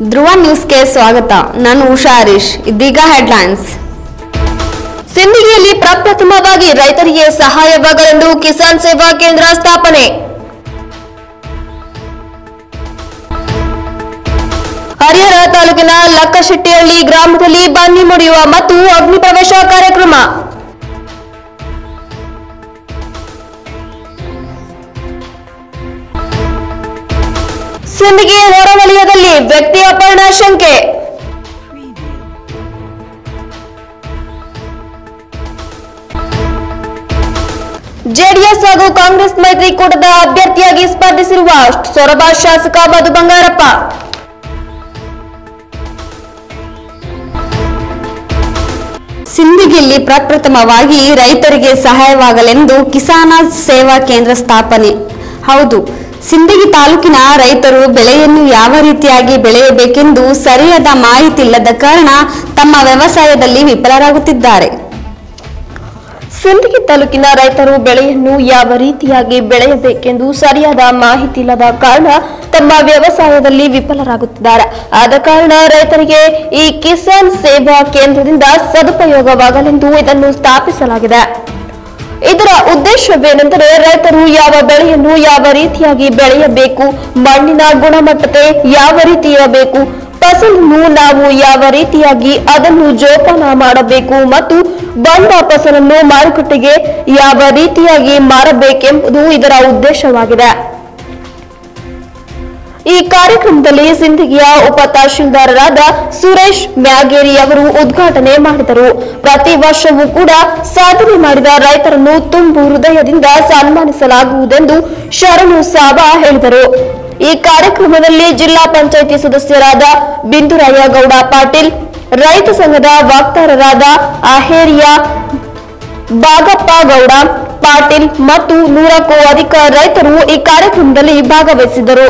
ಧ್ರುವ ನ್ಯೂಸ್ಗೆ ಸ್ವಾಗತ ನಾನು ಉಷಾ ಹರೀಶ್ ಇದೀಗ ಹೆಡ್ಲೈನ್ಸ್ ಸಿಂದಗಿಯಲ್ಲಿ ಪ್ರಪ್ರಥಮವಾಗಿ ರೈತರಿಗೆ ಸಹಾಯವಾಗಲೆಂದು ಕಿಸಾನ್ ಸೇವಾ ಕೇಂದ್ರ ಸ್ಥಾಪನೆ ಹರಿಹರ ತಾಲೂಕಿನ ಲಕ್ಕಶೆಟ್ಟಿಹಳ್ಳಿ ಗ್ರಾಮದಲ್ಲಿ ಬನ್ನಿ ಮುಡಿಯುವ ಮತ್ತು ಅಗ್ನಿ ಪ್ರವೇಶ ಕಾರ್ಯಕ್ರಮ ಸಿಂದಗಿ ಹೊರವಲಯದಲ್ಲಿ ವ್ಯಕ್ತಿ ಅಪಹರಣ ಶಂಕೆ ಜೆಡಿಎಸ್ ಹಾಗೂ ಕಾಂಗ್ರೆಸ್ ಮೈತ್ರಿಕೂಟದ ಅಭ್ಯರ್ಥಿಯಾಗಿ ಸ್ಪರ್ಧಿಸಿರುವ ಸೊರಬ ಶಾಸಕ ಮಧು ಬಂಗಾರಪ್ಪ ಸಿಂದಗಿಯಲ್ಲಿ ಪ್ರಪ್ರಥಮವಾಗಿ ರೈತರಿಗೆ ಸಹಾಯವಾಗಲೆಂದು ಕಿಸಾನ ಸೇವಾ ಕೇಂದ್ರ ಸ್ಥಾಪನೆ ಹೌದು ಸಿಂದಗಿ ತಾಲೂಕಿನ ರೈತರು ಬೆಳೆಯನ್ನು ಯಾವ ರೀತಿಯಾಗಿ ಬೆಳೆಯಬೇಕೆಂದು ಸರಿಯಾದ ಮಾಹಿತಿ ಇಲ್ಲದ ಕಾರಣ ತಮ್ಮ ವ್ಯವಸಾಯದಲ್ಲಿ ವಿಫಲರಾಗುತ್ತಿದ್ದಾರೆ ಸಿಂದಗಿ ತಾಲೂಕಿನ ರೈತರು ಬೆಳೆಯನ್ನು ಯಾವ ರೀತಿಯಾಗಿ ಬೆಳೆಯಬೇಕೆಂದು ಸರಿಯಾದ ಮಾಹಿತಿ ಇಲ್ಲದ ಕಾರಣ ತಮ್ಮ ವ್ಯವಸಾಯದಲ್ಲಿ ವಿಫಲರಾಗುತ್ತಿದ್ದಾರೆ ಆದ ಕಾರಣ ರೈತರಿಗೆ ಈ ಕಿಸಾನ್ ಸೇವಾ ಕೇಂದ್ರದಿಂದ ಸದುಪಯೋಗವಾಗಲೆಂದು ಇದನ್ನು ಸ್ಥಾಪಿಸಲಾಗಿದೆ ಇದರ ಉದ್ದೇಶವೇನೆಂದರೆ ರೈತರು ಯಾವ ಬೆಳೆಯನ್ನು ಯಾವ ರೀತಿಯಾಗಿ ಬೆಳೆಯಬೇಕು ಮಣ್ಣಿನ ಗುಣಮಟ್ಟತೆ ಯಾವ ರೀತಿ ಇರಬೇಕು ಫಸಲನ್ನು ನಾವು ಯಾವ ರೀತಿಯಾಗಿ ಅದನ್ನು ಜೋಪಾನ ಮಾಡಬೇಕು ಮತ್ತು ಬಂದ ಫಸಲನ್ನು ಮಾರುಕಟ್ಟೆಗೆ ಯಾವ ರೀತಿಯಾಗಿ ಮಾರಬೇಕೆಂಬುದು ಇದರ ಉದ್ದೇಶವಾಗಿದೆ ಈ ಕಾರ್ಯಕ್ರಮದಲ್ಲಿ ಸಿಂದಗಿಯ ಉಪ ತಹಶೀಲ್ದಾರರಾದ ಸುರೇಶ್ ಮ್ಯಾಗೇರಿ ಅವರು ಉದ್ಘಾಟನೆ ಮಾಡಿದರು ಪ್ರತಿ ವರ್ಷವೂ ಕೂಡ ಸಾಧನೆ ಮಾಡಿದ ರೈತರನ್ನು ತುಂಬು ಹೃದಯದಿಂದ ಸನ್ಮಾನಿಸಲಾಗುವುದೆಂದು ಶರಣು ಸಾಬಾ ಹೇಳಿದರು ಈ ಕಾರ್ಯಕ್ರಮದಲ್ಲಿ ಜಿಲ್ಲಾ ಪಂಚಾಯಿತಿ ಸದಸ್ಯರಾದ ಬಿಂದುರಾಯ ಗೌಡ ಪಾಟೀಲ್ ರೈತ ಸಂಘದ ವಕ್ತಾರರಾದ ಅಹೇರಿಯ ಬಾಗಪ್ಪ ಗೌಡ ಪಾಟೀಲ್ ಮತ್ತು ನೂರಕ್ಕೂ ಅಧಿಕ ರೈತರು ಈ ಕಾರ್ಯಕ್ರಮದಲ್ಲಿ ಭಾಗವಹಿಸಿದರು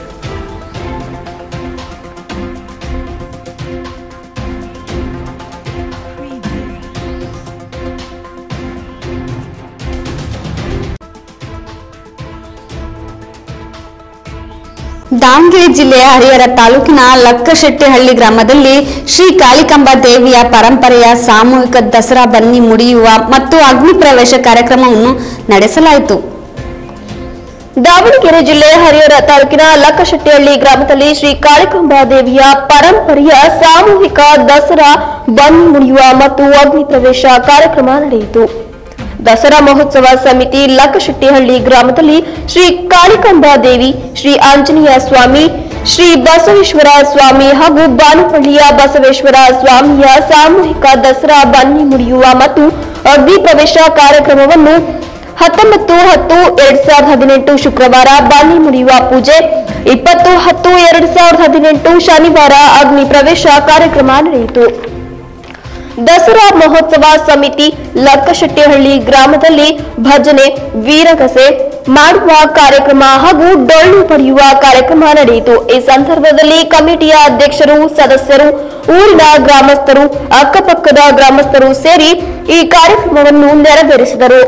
ದಾವಣಗೆರೆ ಜಿಲ್ಲೆಯ ಹರಿಹರ ತಾಲೂಕಿನ ಲಕ್ಕಶೆಟ್ಟಿಹಳ್ಳಿ ಗ್ರಾಮದಲ್ಲಿ ಶ್ರೀ ಕಾಳಿಕಾಂಬ ದೇವಿಯ ಪರಂಪರೆಯ ಸಾಮೂಹಿಕ ದಸರಾ ಬನ್ನಿ ಮುಡಿಯುವ ಮತ್ತು ಅಗ್ನಿ ಪ್ರವೇಶ ಕಾರ್ಯಕ್ರಮವನ್ನು ನಡೆಸಲಾಯಿತು ದಾವಣಗೆರೆ ಜಿಲ್ಲೆ ಹರಿಹರ ತಾಲೂಕಿನ ಲಕ್ಕಶೆಟ್ಟಿಹಳ್ಳಿ ಗ್ರಾಮದಲ್ಲಿ ಶ್ರೀ ಕಾಳಿಕಾಂಬ ದೇವಿಯ ಪರಂಪರೆಯ ಸಾಮೂಹಿಕ ದಸರಾ ಬನ್ನಿ ಮುಡಿಯುವ ಮತ್ತು ಅಗ್ನಿ ಪ್ರವೇಶ ಕಾರ್ಯಕ್ರಮ ನಡೆಯಿತು ದಸರಾ ಮಹೋತ್ಸವ ಸಮಿತಿ ಲಕ್ಕಶೆಟ್ಟಿಹಳ್ಳಿ ಗ್ರಾಮದಲ್ಲಿ ಶ್ರೀ ಕಾಳಿಕಾಂಬ ದೇವಿ ಶ್ರೀ ಆಂಜನೇಯ ಸ್ವಾಮಿ ಶ್ರೀ ಬಸವೇಶ್ವರ ಸ್ವಾಮಿ ಹಾಗೂ ಬಾನುಪಳ್ಳಿಯ ಬಸವೇಶ್ವರ ಸ್ವಾಮಿಯ ಸಾಮೂಹಿಕ ದಸರಾ ಬನ್ನಿ ಮುಡಿಯುವ ಮತ್ತು ಅಗ್ನಿ ಪ್ರವೇಶ ಕಾರ್ಯಕ್ರಮವನ್ನು ಹತ್ತೊಂಬತ್ತು ಹತ್ತು ಎರಡ್ ಸಾವಿರದ ಹದಿನೆಂಟು ಶುಕ್ರವಾರ ಬನ್ನಿ ಮುಡಿಯುವ ಪೂಜೆ ಇಪ್ಪತ್ತು ಹತ್ತು ಎರಡ್ ಸಾವಿರದ ಹದಿನೆಂಟು ಶನಿವಾರ ಅಗ್ನಿ ಪ್ರವೇಶ ಕಾರ್ಯಕ್ರಮ ನಡೆಯಿತು ದಸರಾ ಮಹೋತ್ಸವ ಸಮಿತಿ ಲಕ್ಕಶೆಟ್ಟಿಹಳ್ಳಿ ಗ್ರಾಮದಲ್ಲಿ ಭಜನೆ ವೀರಗಸೆ ಮಾಡುವ ಕಾರ್ಯಕ್ರಮ ಹಾಗೂ ಡೊಳ್ಳು ಪಡೆಯುವ ಕಾರ್ಯಕ್ರಮ ನಡೆಯಿತು ಈ ಸಂದರ್ಭದಲ್ಲಿ ಕಮಿಟಿಯ ಅಧ್ಯಕ್ಷರು ಸದಸ್ಯರು ಊರಿನ ಗ್ರಾಮಸ್ಥರು ಅಕ್ಕಪಕ್ಕದ ಗ್ರಾಮಸ್ಥರು ಸೇರಿ ಈ ಕಾರ್ಯಕ್ರಮವನ್ನು ನೆರವೇರಿಸಿದರು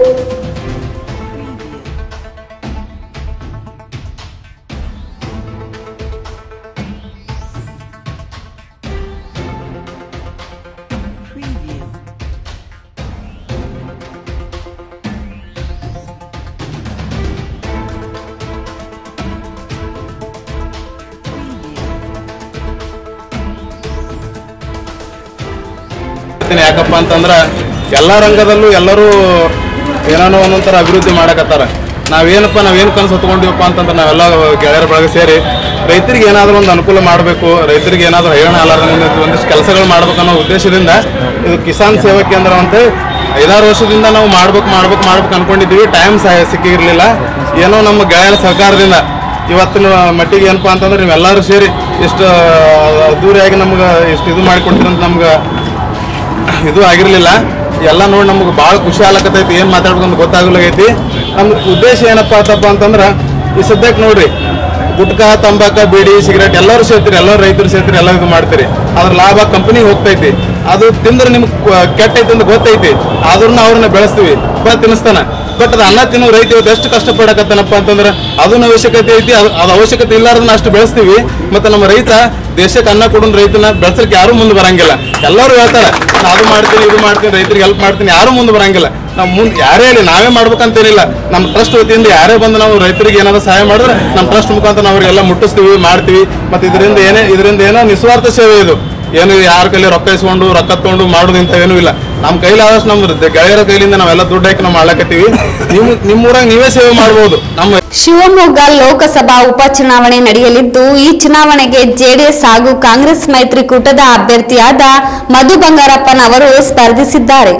ಹೇಳ್ತೀನಿ ಯಾಕಪ್ಪ ಅಂತಂದ್ರ ಎಲ್ಲ ರಂಗದಲ್ಲೂ ಎಲ್ಲರೂ ಏನಾನೋ ಒಂದೊಂಥರ ಅಭಿವೃದ್ಧಿ ಮಾಡಕತ್ತಾರ ನಾವೇನಪ್ಪ ನಾವೇನು ಕನಸು ಹೊತ್ಕೊಂಡಿವಪ್ಪ ಅಂತಂದ್ರೆ ನಾವೆಲ್ಲ ಗೆಳೆಯರ ಬಳಗ ಸೇರಿ ರೈತರಿಗೆ ಏನಾದರೂ ಒಂದು ಅನುಕೂಲ ಮಾಡಬೇಕು ರೈತರಿಗೆ ಏನಾದರೂ ಹೈರಾಣ ಅಲಾರ್ದಂಗೆ ಒಂದು ಒಂದಿಷ್ಟು ಕೆಲಸಗಳು ಮಾಡ್ಬೇಕು ಅನ್ನೋ ಉದ್ದೇಶದಿಂದ ಇದು ಕಿಸಾನ್ ಸೇವಾ ಕೇಂದ್ರ ಅಂತ ಐದಾರು ವರ್ಷದಿಂದ ನಾವು ಮಾಡ್ಬೇಕು ಮಾಡ್ಬೇಕು ಮಾಡ್ಬೇಕು ಅನ್ಕೊಂಡಿದ್ವಿ ಟೈಮ್ ಸಹ ಸಿಕ್ಕಿರಲಿಲ್ಲ ಏನೋ ನಮ್ಮ ಗೆಳೆಯರ ಸರ್ಕಾರದಿಂದ ಇವತ್ತಿನ ಮಟ್ಟಿಗೆ ಏನಪ್ಪಾ ಅಂತಂದ್ರೆ ನೀವೆಲ್ಲರೂ ಸೇರಿ ಇಷ್ಟು ಅದ್ದೂರಿಯಾಗಿ ನಮ್ಗೆ ಇಷ್ಟು ಇದು ಮಾಡಿಕೊಡ್ತೀರಂತ ನಮ್ಗೆ ಇದು ಆಗಿರಲಿಲ್ಲ ಎಲ್ಲ ನೋಡಿ ನಮ್ಗೆ ಭಾಳ ಖುಷಿ ಆಗ್ಲಕತ್ತೈತಿ ಏನು ಮಾತಾಡ್ಬೇಕು ಅಂತ ಗೊತ್ತಾಗ್ಲಾಗೈತಿ ನಮ್ಮ ಉದ್ದೇಶ ಏನಪ್ಪ ಆತಪ್ಪ ಅಂತಂದ್ರೆ ಈ ಸದ್ಯಕ್ಕೆ ನೋಡ್ರಿ ಗುಟ್ಕಾ ತಂಬಾಕ ಬೀಡಿ ಸಿಗರೇಟ್ ಎಲ್ಲರೂ ಸೇರ್ತೀರಿ ಎಲ್ಲರೂ ರೈತರು ಸೇರ್ತೀರಿ ಎಲ್ಲ ಇದು ಮಾಡ್ತೀರಿ ಅದ್ರ ಲಾಭ ಕಂಪನಿಗೆ ಹೋಗ್ತೈತಿ ಅದು ತಿಂದ್ರೆ ನಿಮ್ಗೆ ಕೆಟ್ಟೈತಿ ಅಂತ ಗೊತ್ತೈತಿ ಆದ್ರೂ ಅವ್ರನ್ನ ಬೆಳೆಸ್ತೀವಿ ಬ ತಿನ್ನಿಸ್ತಾನ ಬಟ್ ಅದು ಅನ್ನ ತಿನ್ನೋ ರೈತ ಇವತ್ತು ಎಷ್ಟು ಕಷ್ಟಪಡಕತ್ತಾನಪ್ಪ ಅಂತಂದ್ರೆ ಅದನ್ನ ಅವಶ್ಯಕತೆ ಐತಿ ಅದು ಅದು ಅವಶ್ಯಕತೆ ಇಲ್ಲಾರ್ದನ್ನ ಅಷ್ಟು ಬೆಳೆಸ್ತೀವಿ ಮತ್ತೆ ನಮ್ಮ ರೈತ ದೇಶಕ್ಕೆ ಅನ್ನ ಕೊಡೋನ್ ರೈತನ ಬೆಳೆಸಲಿಕ್ಕೆ ಯಾರು ಮುಂದೆ ಬರಂಗಿಲ್ಲ ಎಲ್ಲರೂ ಹೇಳ್ತಾರೆ ನಾನು ಅದು ಮಾಡ್ತೀನಿ ಇದು ಮಾಡ್ತೀನಿ ರೈತರಿಗೆ ಹೆಲ್ಪ್ ಮಾಡ್ತೀನಿ ಯಾರು ಮುಂದೆ ಬರಂಗಿಲ್ಲ ನಾವು ಮುಂದೆ ಯಾರೇ ಹೇಳಿ ನಾವೇ ಮಾಡ್ಬೇಕಂತೇನಿಲ್ಲ ನಮ್ಮ ಟ್ರಸ್ಟ್ ವತಿಯಿಂದ ಯಾರೇ ಬಂದು ನಾವು ರೈತರಿಗೆ ಏನಾದ್ರು ಸಹಾಯ ಮಾಡಿದ್ರೆ ನಮ್ಮ ಟ್ರಸ್ಟ್ ಮುಖಾಂತರ ನಾವು ಅವ್ರಿಗೆಲ್ಲ ಮುಟ್ಟಿಸ್ತೀವಿ ಮಾಡ್ತೀವಿ ಮತ್ತೆ ಇದರಿಂದ ಏನೇ ಇದರಿಂದ ಏನೋ ನಿಸ್ವಾರ್ಥ ಸೇವೆ ಇದು ಏನು ಯಾರ ಕೈಲಿ ರೊಕ್ಕ ಇಸ್ಕೊಂಡು ರೊಕ್ಕ ತಗೊಂಡು ಮಾಡೋದು ಇಂಥ ಏನೂ ಇಲ್ಲ ನಮ್ಮ ಕೈಲಾದಷ್ಟು ನಮ್ಮ ಗೆಳೆಯರ ಕೈಲಿಂದ ನಾವೆಲ್ಲ ದುಡ್ಡು ಹಾಕಿ ನಾವು ಮಾಡ್ಲಕತ್ತೀವಿ ನೀವು ನಿಮ್ಮೂರಾಗ ನೀವೇ ಸೇವೆ ಮಾಡ್ಬೋದು ನಮ್ಮ ಶಿವಮೊಗ್ಗ ಲೋಕಸಭಾ ಉಪಚುನಾವಣೆ ನಡೆಯಲಿದ್ದು ಈ ಚುನಾವಣೆಗೆ ಜೆಡಿಎಸ್ ಹಾಗೂ ಕಾಂಗ್ರೆಸ್ ಮೈತ್ರಿಕೂಟದ ಅಭ್ಯರ್ಥಿಯಾದ ಮಧು ಬಂಗಾರಪ್ಪನವರು ಸ್ಪರ್ಧಿಸಿದ್ದಾರೆ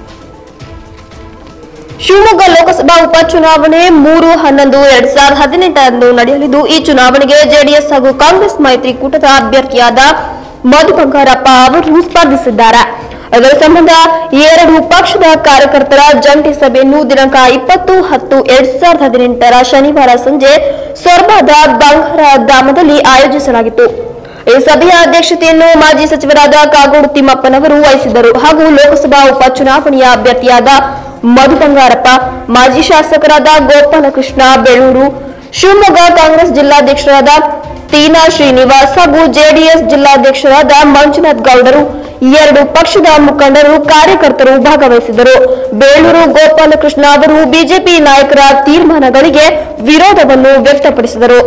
ಶಿವಮೊಗ್ಗ ಲೋಕಸಭಾ ಉಪಚುನಾವಣೆ ಮೂರು ಹನ್ನೊಂದು ಎರಡ್ ಸಾವಿರದ ಹದಿನೆಂಟರಂದು ನಡೆಯಲಿದ್ದು ಈ ಚುನಾವಣೆಗೆ ಜೆಡಿಎಸ್ ಹಾಗೂ ಕಾಂಗ್ರೆಸ್ ಮೈತ್ರಿಕೂಟದ ಅಭ್ಯರ್ಥಿಯಾದ ಮಧು ಬಂಗಾರಪ್ಪ ಅವರು ಸ್ಪರ್ಧಿಸಿದ್ದಾರೆ ಇದರ ಸಂಬಂಧ ಎರಡು ಪಕ್ಷದ ಕಾರ್ಯಕರ್ತರ ಜಂಟಿ ಸಭೆಯನ್ನು ದಿನಾಂಕ ಇಪ್ಪತ್ತು ಹತ್ತು ಎರಡ್ ಸಾವಿರದ ಹದಿನೆಂಟರ ಶನಿವಾರ ಸಂಜೆ ಸೊರಬಾದ ಬಂಗಾರ ಧಾಮದಲ್ಲಿ ಆಯೋಜಿಸಲಾಗಿತ್ತು ಈ ಸಭೆಯ ಅಧ್ಯಕ್ಷತೆಯನ್ನು ಮಾಜಿ ಸಚಿವರಾದ ಕಾಗೋಡು ತಿಮ್ಮಪ್ಪನವರು ವಹಿಸಿದ್ದರು ಹಾಗೂ ಲೋಕಸಭಾ ಉಪಚುನಾವಣೆಯ ಅಭ್ಯರ್ಥಿಯಾದ ಮಧು ಬಂಗಾರಪ್ಪ ಮಾಜಿ ಶಾಸಕರಾದ ಗೋಪಾಲಕೃಷ್ಣ ಬೆಳೂರು ಶಿವಮೊಗ್ಗ ಕಾಂಗ್ರೆಸ್ ಜಿಲ್ಲಾಧ್ಯಕ್ಷರಾದ ತೀನಾ ಶ್ರೀನಿವಾಸ್ ಹಾಗೂ ಜೆಡಿಎಸ್ ಜಿಲ್ಲಾಧ್ಯಕ್ಷರಾದ ಮಂಜುನಾಥ್ ಗೌಡರು ಎರಡು ಪಕ್ಷದ ಮುಖಂಡರು ಕಾರ್ಯಕರ್ತರು ಭಾಗವಹಿಸಿದರು ಬೇಳೂರು ಗೋಪಾಲಕೃಷ್ಣ ಅವರು ಬಿಜೆಪಿ ನಾಯಕರ ತೀರ್ಮಾನಗಳಿಗೆ ವಿರೋಧವನ್ನು ವ್ಯಕ್ತಪಡಿಸಿದರು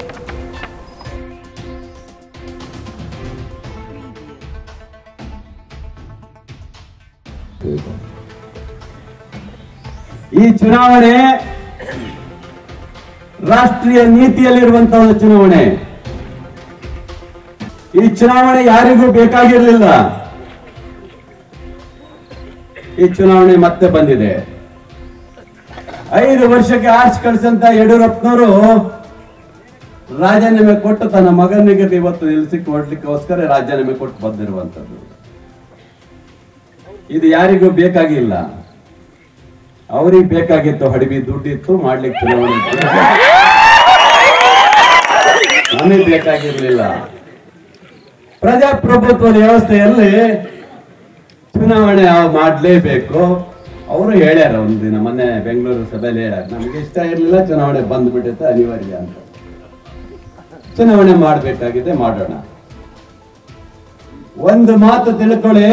ಈ ಚುನಾವಣೆ ರಾಷ್ಟ್ರೀಯ ನೀತಿಯಲ್ಲಿರುವಂತಹ ಒಂದು ಚುನಾವಣೆ ಈ ಚುನಾವಣೆ ಯಾರಿಗೂ ಬೇಕಾಗಿರಲಿಲ್ಲ ಈ ಚುನಾವಣೆ ಮತ್ತೆ ಬಂದಿದೆ ಐದು ವರ್ಷಕ್ಕೆ ಆರ್ಚ್ ಕಳಿಸಂತ ಯಡಿಯೂರಪ್ಪನವರು ರಾಜೀನಾಮೆ ಕೊಟ್ಟು ತನ್ನ ಮಗನಿಗೆ ಇವತ್ತು ನಿಲ್ಲಿಸಿ ಕೊಡ್ಲಿಕ್ಕೋಸ್ಕರ ರಾಜೀನಾಮೆ ಕೊಟ್ಟು ಬಂದಿರುವಂತದ್ದು ಇದು ಯಾರಿಗೂ ಬೇಕಾಗಿಲ್ಲ ಅವ್ರಿಗೆ ಬೇಕಾಗಿತ್ತು ಹಡಬಿ ದುಡ್ಡಿತ್ತು ಮಾಡ್ಲಿಕ್ಕೆ ಚುನಾವಣೆ ಇತ್ತು. ನಮಗೆ ಬೇಕಾಗಿರ್ಲಿಲ್ಲ ಪ್ರಜಾಪ್ರಭುತ್ವದ ವ್ಯವಸ್ಥೆಯಲ್ಲಿ ಚುನಾವಣೆ ನಾವು ಮಾಡ್ಲೇಬೇಕು ಅವರು ಹೇಳ್ಯಾರ ಒಂದಿನ ಮೊನ್ನೆ ಬೆಂಗಳೂರು ಸಭೆಯಲ್ಲಿ ಹೇಳ್ಯಾರ ನಮ್ಗೆ ಇಷ್ಟ ಇರಲಿಲ್ಲ ಚುನಾವಣೆ ಬಂದ್ಬಿಟ್ಟಿತ್ತು ಅನಿವಾರ್ಯ ಅಂತ ಚುನಾವಣೆ ಮಾಡ್ಬೇಕಾಗಿದೆ ಮಾಡೋಣ ಒಂದು ಮಾತು ತಿಳ್ಕೊಳ್ಳಿ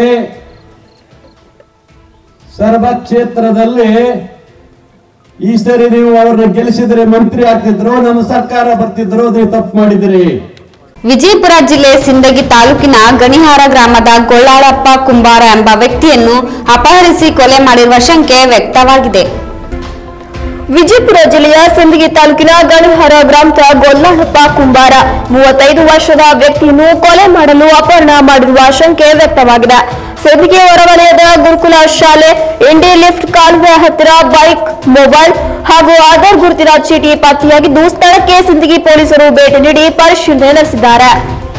ಸರ್ವ ಕ್ಷೇತ್ರದಲ್ಲಿ ಈ ಸರಿ ನೀವು ಅವ್ರನ್ನ ಗೆಲ್ಲಿಸಿದ್ರೆ ಮಂತ್ರಿ ಆಗ್ತಿದ್ರು ನಮ್ಮ ಸರ್ಕಾರ ಬರ್ತಿದ್ರು ನೀವು ತಪ್ಪು ಮಾಡಿದಿರಿ ವಿಜಯಪುರ ಜಿಲ್ಲೆ ಸಿಂದಗಿ ತಾಲೂಕಿನ ಗಣಿಹಾರ ಗ್ರಾಮದ ಗೊಳ್ಳಾಳಪ್ಪ ಕುಂಬಾರ ಎಂಬ ವ್ಯಕ್ತಿಯನ್ನು ಅಪಹರಿಸಿ ಕೊಲೆ ಮಾಡಿರುವ ಶಂಕೆ ವ್ಯಕ್ತವಾಗಿದೆ ವಿಜಯಪುರ ಜಿಲ್ಲೆಯ ಸಿಂದಗಿ ತಾಲೂಕಿನ ಗಣಿಹಾರ ಗ್ರಾಮದ ಗೊಲ್ಲಾಳಪ್ಪ ಕುಂಬಾರ ಮೂವತ್ತೈದು ವರ್ಷದ ವ್ಯಕ್ತಿಯನ್ನು ಕೊಲೆ ಮಾಡಲು ಅಪಹರಣ ಮಾಡಿರುವ ಶಂಕೆ ವ್ಯಕ್ತವಾಗಿದೆ ಸಿಂದಗಿ ಹೊರವಲಯದ ಗುರುಕುಲ ಶಾಲೆ ಇಂಡಿ ಲಿಫ್ಟ್ ಕಾಲುವೆ ಹತ್ತಿರ ಬೈಕ್ ಮೊಬೈಲ್ ಹಾಗೂ ಆಧಾರ್ ಗುರುತಿನ ಚೀಟಿ ಪತ್ತೆಯಾಗಿದ್ದು ಸ್ಥಳಕ್ಕೆ ಸಿಂದಗಿ ಪೊಲೀಸರು ಭೇಟಿ ನೀಡಿ ಪರಿಶೀಲನೆ ನಡೆಸಿದ್ದಾರೆ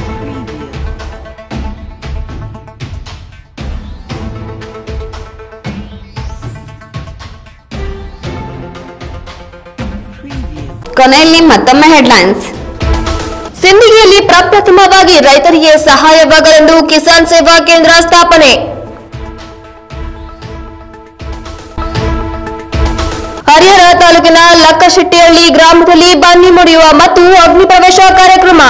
ಕೊನೆಯಲ್ಲಿ ಮತ್ತೊಮ್ಮೆ ಹೆಡ್ಲೈನ್ಸ್ ಸಿಂದಗಿಯಲ್ಲಿ ಪ್ರಪ್ರಥಮವಾಗಿ ರೈತರಿಗೆ ಸಹಾಯವಾಗಲೆಂದು ಕಿಸಾನ್ ಸೇವಾ ಕೇಂದ್ರ ಸ್ಥಾಪನೆ ಹರಿಹರ ತಾಲೂಕಿನ ಲಕ್ಕಶೆಟ್ಟಿಹಳ್ಳಿ ಗ್ರಾಮದಲ್ಲಿ ಬನ್ನಿ ಮುಡಿಯುವ ಮತ್ತು ಅಗ್ನಿ ಪ್ರವೇಶ ಕಾರ್ಯಕ್ರಮ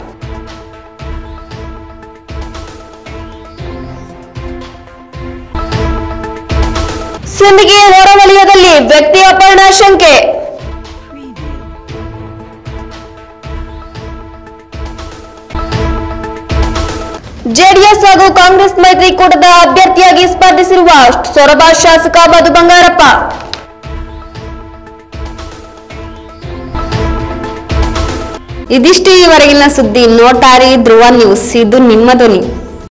ಸಿಂದಗಿ ಹೊರವಲಯದಲ್ಲಿ ವ್ಯಕ್ತಿ ಅಪಹರಣ ಶಂಕೆ ಜೆಡಿಎಸ್ ಹಾಗೂ ಕಾಂಗ್ರೆಸ್ ಮೈತ್ರಿಕೂಟದ ಅಭ್ಯರ್ಥಿಯಾಗಿ ಸ್ಪರ್ಧಿಸಿರುವ ಸೊರಬ ಶಾಸಕ ಮಧು ಬಂಗಾರಪ್ಪ ಇದಿಷ್ಟು ಈವರೆಗಿನ ಸುದ್ದಿ ನೋಟಾರಿ ಧ್ರುವ ನ್ಯೂಸ್ ಇದು ನಿಮ್ಮ ಧ್ವನಿ